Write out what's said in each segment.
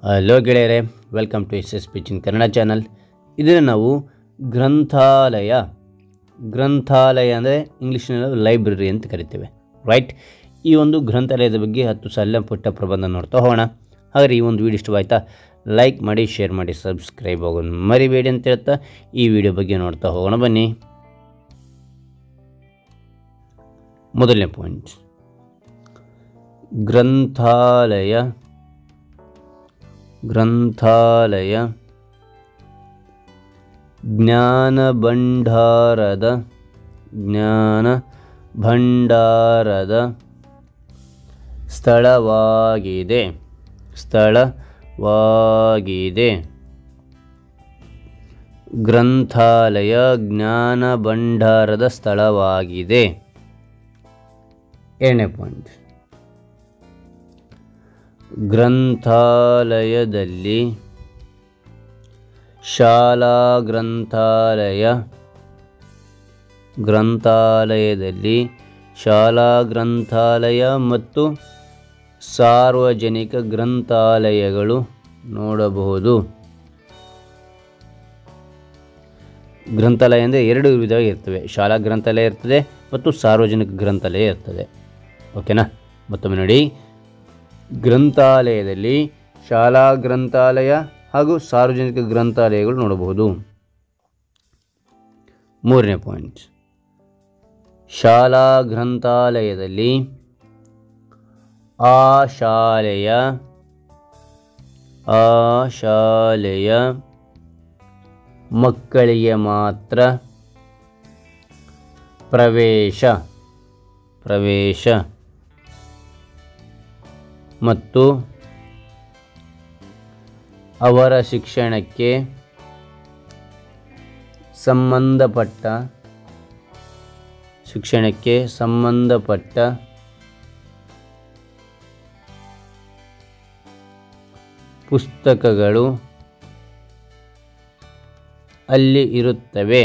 hello ಗೆಳೆಯರೆ welcome to S S ಪಿಚಿನ್ Kannada channel ಇದನ್ನು ನಾವು ಗ್ರಂಥಾಲಯ ಗ್ರಂಥಾಲಯ ಅಂದರೆ ಇಂಗ್ಲೀಷ್ನಲ್ಲಿ ಲೈಬ್ರರಿ ಅಂತ ಕರಿತೇವೆ ರೈಟ್ ಈ ಒಂದು ಗ್ರಂಥಾಲಯದ ಬಗ್ಗೆ ಹತ್ತು ಸಲ ಪುಟ್ಟ ಪ್ರಬಂಧ ನೋಡ್ತಾ ಹೋಗೋಣ ಹಾಗಾದ್ರೆ ಈ ಒಂದು ವಿಡಿಯೋ ಇಷ್ಟವಾಯ್ತಾ ಲೈಕ್ ಮಾಡಿ ಶೇರ್ ಮಾಡಿ ಸಬ್ಸ್ಕ್ರೈಬ್ ಆಗೋದು ಮರಿಬೇಡಿ ಅಂತ ಹೇಳ್ತಾ ಈ ವಿಡಿಯೋ ಬಗ್ಗೆ ನೋಡ್ತಾ ಹೋಗೋಣ ಬನ್ನಿ ಮೊದಲನೇ ಪಾಯಿಂಟ್ ಗ್ರಂಥಾಲಯ ಗ್ರಂಥಾಲಯ ಜ್ಞಾನ ಭಂಡಾರದ ಜ್ಞಾನ ಭಂಡಾರದ ಸ್ಥಳವಾಗಿದೆ ಸ್ಥಳವಾಗಿದೆ ಗ್ರಂಥಾಲಯ ಜ್ಞಾನ ಭಂಡಾರದ ಸ್ಥಳವಾಗಿದೆ ಎರಡನೇ ಪಾಯಿಂಟ್ ಗ್ರಂಥಾಲಯದಲ್ಲಿ ಶಾಲಾ ಗ್ರಂಥಾಲಯ ಗ್ರಂಥಾಲಯದಲ್ಲಿ ಶಾಲಾ ಗ್ರಂಥಾಲಯ ಮತ್ತು ಸಾರ್ವಜನಿಕ ಗ್ರಂಥಾಲಯಗಳು ನೋಡಬಹುದು ಗ್ರಂಥಾಲಯ ಅಂದರೆ ಎರಡು ವಿಧವಾಗಿ ಇರ್ತವೆ ಶಾಲಾ ಗ್ರಂಥಾಲಯ ಇರ್ತದೆ ಮತ್ತು ಸಾರ್ವಜನಿಕ ಗ್ರಂಥಾಲಯ ಇರ್ತದೆ ಓಕೆನಾ ಮತ್ತೊಮ್ಮೆ ನೋಡಿ ಗ್ರಂಥಾಲಯದಲ್ಲಿ ಶಾಲಾ ಗ್ರಂಥಾಲಯ ಹಾಗೂ ಸಾರ್ವಜನಿಕ ಗ್ರಂಥಾಲಯಗಳು ನೋಡಬಹುದು ಮೂರನೇ ಪಾಯಿಂಟ್ ಶಾಲಾ ಗ್ರಂಥಾಲಯದಲ್ಲಿ ಆ ಶಾಲೆಯ ಆ ಶಾಲೆಯ ಮಕ್ಕಳಿಗೆ ಮಾತ್ರ ಪ್ರವೇಶ ಪ್ರವೇಶ ಮತ್ತು ಅವರ ಶಿಕ್ಷಣಕ್ಕೆ ಸಂಬಂಧಪಟ್ಟ ಶಿಕ್ಷಣಕ್ಕೆ ಸಂಬಂಧಪಟ್ಟ ಪುಸ್ತಕಗಳು ಅಲ್ಲಿ ಇರುತ್ತವೆ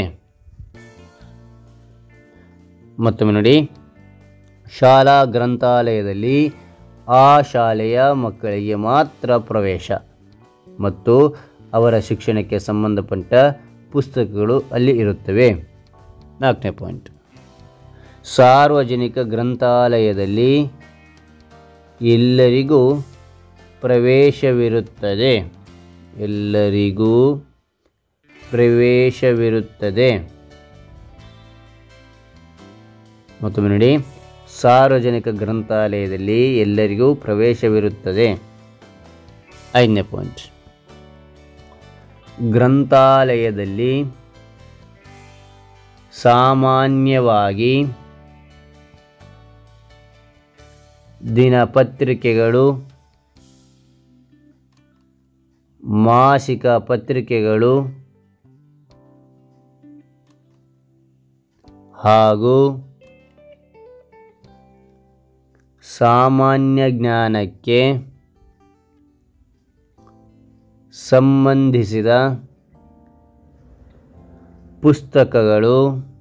ಮತ್ತೊಮ್ಮೆ ನೋಡಿ ಶಾಲಾ ಗ್ರಂಥಾಲಯದಲ್ಲಿ ಆ ಶಾಲೆಯ ಮಕ್ಕಳಿಗೆ ಮಾತ್ರ ಪ್ರವೇಶ ಮತ್ತು ಅವರ ಶಿಕ್ಷಣಕ್ಕೆ ಸಂಬಂಧಪಟ್ಟ ಪುಸ್ತಕಗಳು ಅಲ್ಲಿ ಇರುತ್ತವೆ ನಾಲ್ಕನೇ ಪಾಯಿಂಟ್ ಸಾರ್ವಜನಿಕ ಗ್ರಂಥಾಲಯದಲ್ಲಿ ಎಲ್ಲರಿಗೂ ಪ್ರವೇಶವಿರುತ್ತದೆ ಎಲ್ಲರಿಗೂ ಪ್ರವೇಶವಿರುತ್ತದೆ ಮತ್ತೊಮ್ಮೆ ನೋಡಿ ಸಾರ್ವಜನಿಕ ಗ್ರಂಥಾಲಯದಲ್ಲಿ ಎಲ್ಲರಿಗೂ ಪ್ರವೇಶವಿರುತ್ತದೆ ಐದನೇ ಪಾಯಿಂಟ್ ಗ್ರಂಥಾಲಯದಲ್ಲಿ ಸಾಮಾನ್ಯವಾಗಿ ದಿನಪತ್ರಿಕೆಗಳು ಮಾಸಿಕ ಪತ್ರಿಕೆಗಳು ಹಾಗೂ ಸಾಮಾನ್ಯ ಜ್ಞಾನಕ್ಕೆ ಸಂಬಂಧಿಸಿದ ಪುಸ್ತಕಗಳು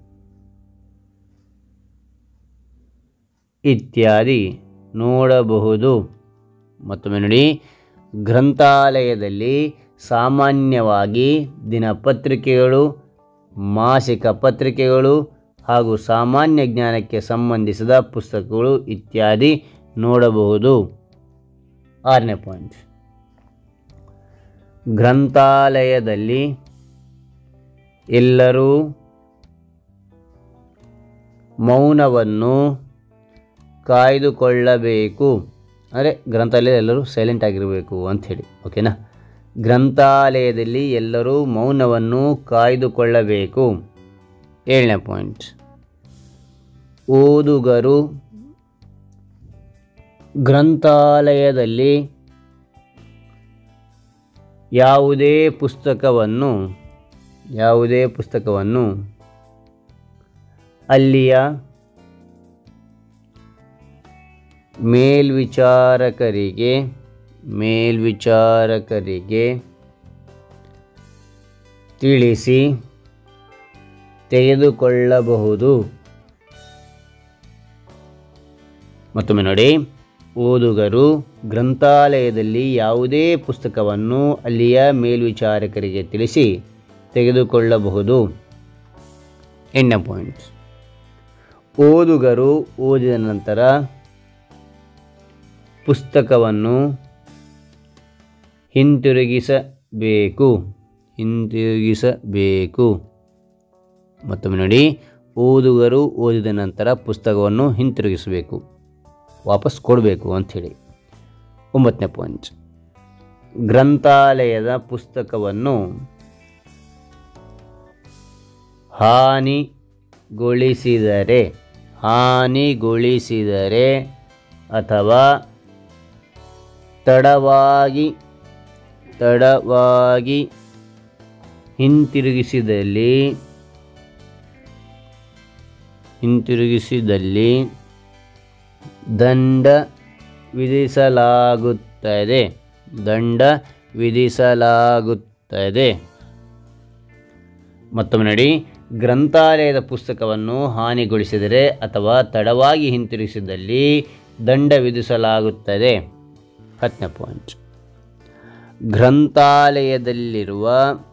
ಇತ್ಯಾದಿ ನೋಡಬಹುದು ಮತ್ತೊಮ್ಮೆ ನೋಡಿ ಗ್ರಂಥಾಲಯದಲ್ಲಿ ಸಾಮಾನ್ಯವಾಗಿ ದಿನಪತ್ರಿಕೆಗಳು ಮಾಸಿಕ ಪತ್ರಿಕೆಗಳು ಹಾಗೂ ಸಾಮಾನ್ಯ ಜ್ಞಾನಕ್ಕೆ ಸಂಬಂಧಿಸಿದ ಪುಸ್ತಕಗಳು ಇತ್ಯಾದಿ ನೋಡಬಹುದು ಆರನೇ ಪಾಯಿಂಟ್ ಗ್ರಂಥಾಲಯದಲ್ಲಿ ಎಲ್ಲರೂ ಮೌನವನ್ನು ಕಾಯ್ದುಕೊಳ್ಳಬೇಕು ಅಂದರೆ ಗ್ರಂಥಾಲಯದಲ್ಲಿ ಎಲ್ಲರೂ ಸೈಲೆಂಟ್ ಆಗಿರಬೇಕು ಅಂಥೇಳಿ ಓಕೆನಾ ಗ್ರಂಥಾಲಯದಲ್ಲಿ ಎಲ್ಲರೂ ಮೌನವನ್ನು ಕಾಯ್ದುಕೊಳ್ಳಬೇಕು ಏಳನೇ ಪಾಯಿಂಟ್ ಓದುಗರು ಗ್ರಂಥಾಲಯದಲ್ಲಿ ಯಾವುದೇ ಪುಸ್ತಕವನ್ನು ಯಾವುದೇ ಪುಸ್ತಕವನ್ನು ಅಲ್ಲಿಯ ಮೇಲ್ವಿಚಾರಕರಿಗೆ ಮೇಲ್ವಿಚಾರಕರಿಗೆ ತಿಳಿಸಿ ತೆಗೆದುಕೊಳ್ಳಬಹುದು ಮತ್ತೊಮ್ಮೆ ನೋಡಿ ಓದುಗರು ಗ್ರಂಥಾಲಯದಲ್ಲಿ ಯಾವುದೇ ಪುಸ್ತಕವನ್ನು ಅಲ್ಲಿಯ ಮೇಲ್ವಿಚಾರಕರಿಗೆ ತಿಳಿಸಿ ತೆಗೆದುಕೊಳ್ಳಬಹುದು ಎಂಟನೇ ಪಾಯಿಂಟ್ಸ್ ಓದುಗರು ಓದಿದ ನಂತರ ಪುಸ್ತಕವನ್ನು ಹಿಂತಿರುಗಿಸಬೇಕು ಹಿಂತಿರುಗಿಸಬೇಕು ಮತ್ತೊಮ್ಮೆ ನೋಡಿ ಓದುಗರು ಓದಿದ ನಂತರ ಪುಸ್ತಕವನ್ನು ಹಿಂತಿರುಗಿಸಬೇಕು ವಾಪಸ್ ಕೊಡಬೇಕು ಅಂಥೇಳಿ ಒಂಬತ್ತನೇ ಪಾಯಿಂಟ್ ಗ್ರಂಥಾಲಯದ ಪುಸ್ತಕವನ್ನು ಹಾನಿಗೊಳಿಸಿದರೆ ಹಾನಿಗೊಳಿಸಿದರೆ ಅಥವಾ ತಡವಾಗಿ ತಡವಾಗಿ ಹಿಂತಿರುಗಿಸಿದಲ್ಲಿ ಹಿಂತಿರುಗಿಸಿದಲ್ಲಿ ದಂಡ ವಿಧಿಸಲಾಗುತ್ತದೆ ದಂಡ ವಿಧಿಸಲಾಗುತ್ತದೆ ಮತ್ತೊಮ್ಮೆ ನೋಡಿ ಗ್ರಂಥಾಲಯದ ಪುಸ್ತಕವನ್ನು ಹಾನಿಗೊಳಿಸಿದರೆ ಅಥವಾ ತಡವಾಗಿ ಹಿಂತಿರುಗಿಸಿದಲ್ಲಿ ದಂಡ ವಿಧಿಸಲಾಗುತ್ತದೆ ಹತ್ತನೇ ಪಾಯಿಂಟ್ ಗ್ರಂಥಾಲಯದಲ್ಲಿರುವ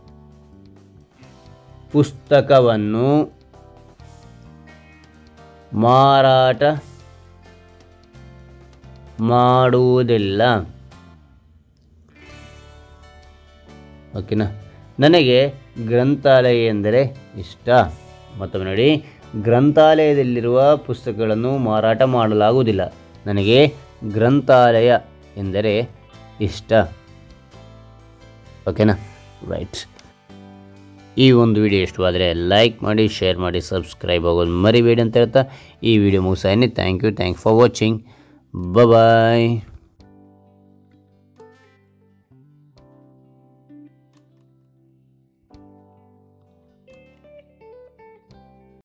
ಪುಸ್ತಕವನ್ನು ಮಾರಾಟ ಮಾಡುವುದಿಲ್ಲ ಓಕೆನಾ ನನಗೆ ಗ್ರಂಥಾಲಯ ಎಂದರೆ ಇಷ್ಟ ಮತ್ತೊಮ್ಮೆ ನೋಡಿ ಗ್ರಂಥಾಲಯದಲ್ಲಿರುವ ಪುಸ್ತಕಗಳನ್ನು ಮಾರಾಟ ಮಾಡಲಾಗುವುದಿಲ್ಲ ನನಗೆ ಗ್ರಂಥಾಲಯ ಎಂದರೆ ಇಷ್ಟ ಓಕೆನಾ ರೈಟ್ ಈ ಒಂದು ವಿಡಿಯೋ ಇಷ್ಟವಾದರೆ ಲೈಕ್ ಮಾಡಿ ಶೇರ್ ಮಾಡಿ ಸಬ್ಸ್ಕ್ರೈಬ್ ಆಗೋದು ಮರಿಬೇಡಿ ಅಂತ ಹೇಳ್ತಾ ಈ ವಿಡಿಯೋ ಮುಗಿಸಾನೆ thank you thank for watching bye